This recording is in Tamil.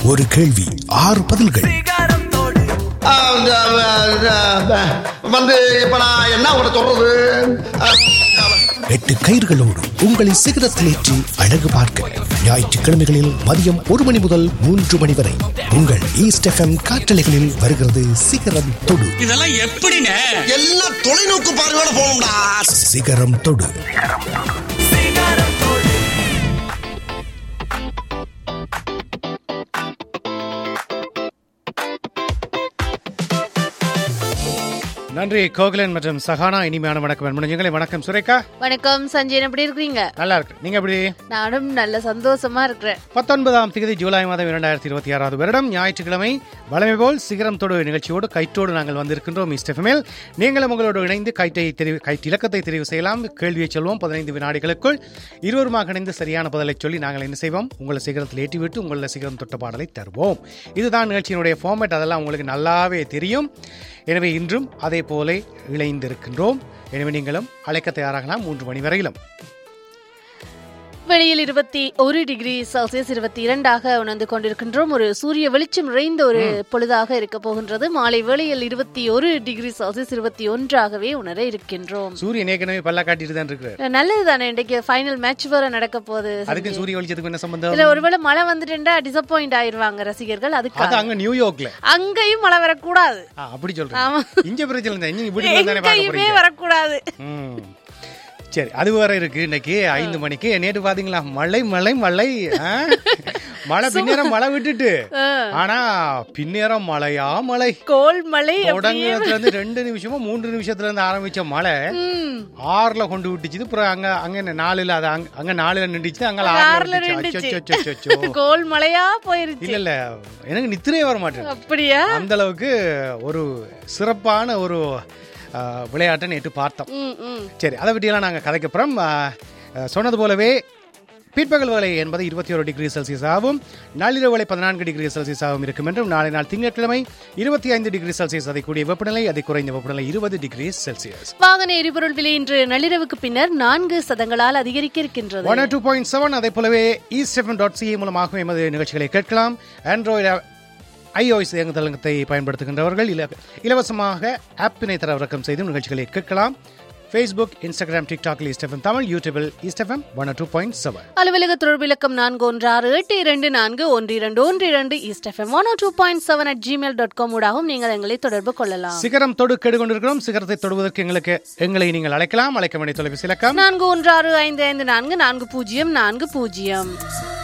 ஒரு கேள்வி ஆறு பதில்கள் ஆ, இந்த, ஆ, ஆ, வந்து இப்ப நான் என்ன உங்களை சொல்றது ஆ, எட்டு கயிர்களோடு உங்களை சிகரத்திலேற்றி அழகு பார்க்க ஞாயிற்றுக்கிழமைகளில் மதியம் ஒரு மணி முதல் மூன்று மணி வரை உங்கள் ஈஸ்ட் எஃப்எம் காற்றலைகளில் வருகிறது சிகரம் தொடு இதெல்லாம் எப்படிண்ணே எல்லாம் தொலைநோக்கு பார்வையோட போகணும்டா சிகரம் தொடு நன்றி கோகுலன் மற்றும் சஹானா இனிமையான வணக்கம் அன்புங்களை வணக்கம் சுரேகா வணக்கம் சஞ்சயன் எப்படி இருக்கீங்க நல்லா இருக்கு நீங்க எப்படி நானும் நல்ல சந்தோஷமா இருக்கிறேன் பத்தொன்பதாம் தேதி ஜூலை மாதம் இரண்டாயிரத்தி இருபத்தி ஆறாவது வருடம் ஞாயிற்றுக்கிழமை வளமை போல் சிகரம் தொடு நிகழ்ச்சியோடு கைட்டோடு நாங்கள் வந்திருக்கின்றோம் இஸ்டெஃபமேல் நீங்களும் உங்களோடு இணைந்து கைட்டை தெரிவு கைட்டு இலக்கத்தை தெரிவு செய்யலாம் கேள்வியை சொல்வோம் பதினைந்து வினாடிகளுக்குள் இருவருமாக இணைந்து சரியான பதிலை சொல்லி நாங்கள் என்ன செய்வோம் உங்களை சிகரத்தில் ஏற்றிவிட்டு உங்களை சிகரம் தொட்ட பாடலை தருவோம் இதுதான் நிகழ்ச்சியினுடைய ஃபார்மேட் அதெல்லாம் உங்களுக்கு நல்லாவே தெரியும் எனவே இன்றும் அதே போல இணைந்திருக்கின்றோம் எனவே நீங்களும் அழைக்க தயாராகலாம் மூன்று மணி வரையிலும் வெளியில் இருபத்தி ஒரு டிகிரி செல்சியஸ் இருபத்தி இரண்டாக உணர்ந்து கொண்டிருக்கின்றோம் ஒரு சூரிய வெளிச்சம் நிறைந்த ஒரு பொழுதாக இருக்க போகின்றது மாலை வேளையில் இருபத்தி ஒரு டிகிரி செல்சியஸ் இருபத்தி ஒன்றாகவே உணர இருக்கின்றோம் சூரியன் ஏற்கனவே பல்லா காட்டிட்டு தான் இருக்கிறார் நல்லது தானே இன்றைக்கு ஃபைனல் மேட்ச் வேற நடக்க போகுது அதுக்கு சூரிய வெளிச்சத்துக்கு என்ன சம்பந்தம் இல்ல ஒருவேளை மழை வந்துட்டுண்டா டிசப்பாயிண்ட் ஆயிருவாங்க ரசிகர்கள் அது அதுக்கு அங்க நியூயார்க்ல அங்கேயும் மழை வரக்கூடாது ஆ, அப்படி சொல்றேன் ஆமா. இங்க பிரச்சனை இல்லை நீங்க வீட்டுக்கு தானே பார்க்க எங்கேயுமே போறீங்க வரக்கூடாது ம். சரி அது வேற இருக்கு இன்னைக்கு ஐந்து மணிக்கு நேற்று பாத்தீங்களா மழை மழை மழை ஆ? மழை பின்னேரம் மழை விட்டுட்டு ஆனா பின்னேரம் மழையா மழை கோல் மழை தொடங்குறதுல இருந்து ரெண்டு நிமிஷமோ மூன்று நிமிஷத்துல இருந்து ஆரம்பிச்ச மழை ஆறுல கொண்டு விட்டுச்சு அப்புறம் அங்க அங்க என்ன நாலுல அது அங்க- அங்க நாலுல நின்றுச்சு அங்க ஆறுல ஆறுல நின்னுச்சு. நின்றுச்சு கோல் மழையா போயிருச்சு இல்ல இல்ல எனக்கு நித்திரையே வர மாட்டேன் அப்படியா அந்த அளவுக்கு ஒரு சிறப்பான ஒரு ஆ, விளையாட்டை நேற்று பார்த்தோம் ம் ம் சரி அதை பற்றியெல்லாம் நாங்கள் கதைக்கப்புறம் சொன்னது போலவே பிற்பகல் வேலை என்பது இருபத்தி ஒரு டிகிரி செல்சியஸ் ஆகும் நள்ளிரவு வேலை பதினான்கு டிகிரி செல்சியஸ் ஆகும் இருக்கும் என்றும் நாளை நாள் திங்கட்கிழமை இருபத்தி ஐந்து டிகிரி செல்சியஸ் அதை கூடிய வெப்பநிலை அதை குறைந்த வெப்பநிலை இருபது டிகிரி செல்சியஸ் வாகன எரிபொருள் விலை இன்று நள்ளிரவுக்கு பின்னர் நான்கு சதங்களால் அதிகரிக்க இருக்கின்றது ஒன் டூ பாயிண்ட் செவன் அதே போலவே ஈஸ்ட் டாட் சிஏ மூலமாக எமது நிகழ்ச்சிகளை கேட்கலாம் ஆண்ட்ராய்டு ஐஓஎஸ் இயங்குதளத்தை பயன்படுத்துகின்றவர்கள் இல இலவசமாக ஆப்பினை தரவிறக்கம் செய்து நிகழ்ச்சிகளை கேட்கலாம் Facebook Instagram TikTok East FM Tamil யூடியூபில் East FM one two point seven அலுவலக தொடர்பு இலக்கம் நான்கு ஒன்று ஆறு எட்டு இரண்டு நான்கு ஒன்று இரண்டு ஒன்று இரண்டு East FM one two point seven at Gmail dot com ஊடாகவும் நீங்கள் எங்களை தொடர்பு கொள்ளலாம் சிகரம் தொடு கொண்டிருக்கிறோம் சிகரத்தை தொடுவதற்கு எங்களுக்கு எங்களை நீங்கள் அழைக்கலாம் அழைக்க வேண்டிய தொலைபேசி இலக்கம் நான்கு ஒன்று ஆறு ஐந்து ஐந்து நான்கு நான்கு பூஜ்ஜியம் நான்கு பூஜ்ஜியம்